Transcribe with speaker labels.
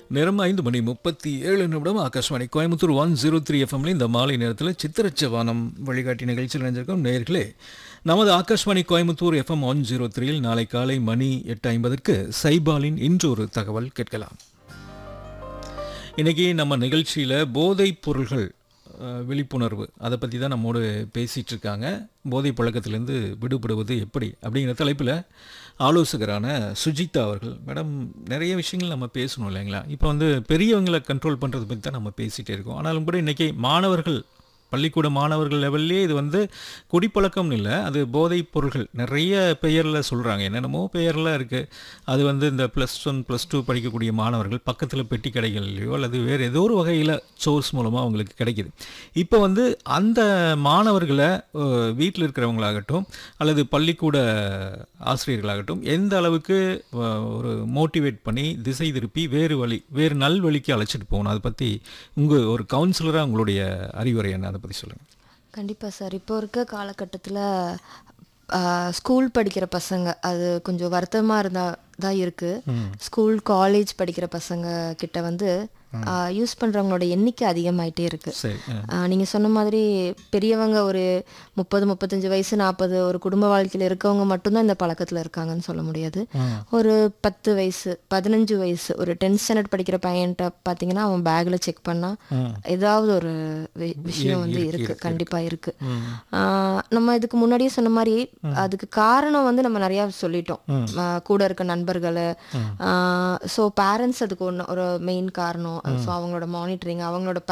Speaker 1: நேரம் ஐந்து மணி முப்பத்தி ஏழு நிமிடம் Akashvani Coimbatore one zero three எஃப்எம்ல இந்த மாலை நேரத்தில் சித்திரச்சவானம் வழிகாட்டி நிகழ்ச்சியில் இணைஞ்சிருக்கோம் நேர்களே நமது Akashvani Coimbatore F M one zero த்ரீயில் நாளை காலை மணி எட்டு ஐம்பதற்கு சைபாலின் இன்றொரு தகவல் கேட்கலாம் இன்னைக்கு நம்ம நிகழ்ச்சியில் போதைப் பொருள்கள் அஹ், விழிப்புணர்வு அதை பற்றி தான் நம்மோடு பேசிகிட்டு இருக்காங்க போதை பழக்கத்திலேருந்து விடுபடுவது எப்படி அப்படிங்கிற தலைப்பில் ஆலோசகரான சுஜிதா அவர்கள் மேடம் நிறைய விஷயங்கள் நம்ம பேசணும் இல்லைங்களா இப்போ வந்து பெரியவங்களை கண்ட்ரோல் பண்ணுறது பற்றி தான் நம்ம பேசிகிட்டே இருக்கோம் ஆனாலும் கூட இன்றைக்கி மாணவர்கள் பள்ளிக்கூட மாணவர்கள் லெவல்லே இது வந்து குடிப்பழக்கம்னு இல்லை அது போதைப் பொருள்கள் நிறைய பெயரில் சொல்கிறாங்க என்னென்னமோ பெயரில் இருக்குது அது வந்து இந்த ப்ளஸ் ஒன் ப்ளஸ் டூ படிக்கக்கூடிய மாணவர்கள் பக்கத்தில் பெட்டி கடைகள்லையோ அல்லது வேறு ஏதோ ஒரு வகையில் சோர்ஸ் மூலமாக அவங்களுக்கு கிடைக்குது இப்போ வந்து அந்த மாணவர்களை வீட்டில் இருக்கிறவங்களாகட்டும் அல்லது பள்ளிக்கூட ஆசிரியர்களாகட்டும் எந்த அளவுக்கு அஹ், ஒரு மோட்டிவேட் பண்ணி திசை திருப்பி வேறு வழி வேறு நல் வழிக்கு அழைச்சிட்டு போகணும் அதை பற்றி உங்கள் ஒரு கவுன்சிலராக உங்களுடைய அறிவுரை என்ன அதை பற்றி சொல்லுங்கள்
Speaker 2: கண்டிப்பாக சார் இப்போ இருக்க காலகட்டத்தில் ஸ்கூல் படிக்கிற பசங்க அது கொஞ்சம் வருத்தமாக இருந்தால் தான் இருக்குது ஸ்கூல் காலேஜ் படிக்கிற பசங்க கிட்ட வந்து யூஸ் பண்ணுறவங்களோட எண்ணிக்கை அதிகமாயிட்டே இருக்குது
Speaker 1: சரி அஹ்,
Speaker 2: நீங்கள் சொன்ன மாதிரி பெரியவங்க ஒரு முப்பது முப்பத்தஞ்சு வயசு நாற்பது ஒரு குடும்ப வாழ்க்கையில் இருக்கவங்க மட்டும்தான் இந்த பழக்கத்தில் இருக்காங்கன்னு சொல்ல முடியாது ஒரு பத்து வயசு பதினஞ்சு வயசு ஒரு டென்த் ஸ்டாண்டர்ட் படிக்கிற பையன்கிட்ட பார்த்தீங்கன்னா அவன் பேக்கில் செக் பண்ணால் ஏதாவது ஒரு வி- விஷயம் வந்து இருக்கு கண்டிப்பாக இருக்கு ஆஹ் நம்ம இதுக்கு முன்னாடியே சொன்ன மாதிரி அதுக்கு காரணம் வந்து நம்ம நிறையா சொல்லிட்டோம் ஆஹ் கூட இருக்க நண்பர்களை ஸோ பேரண்ட்ஸ் அதுக்கு ஒன்று ஒரு மெயின் காரணம் ஸோ அவங்களோட மானிட்டரிங் அவங்களோட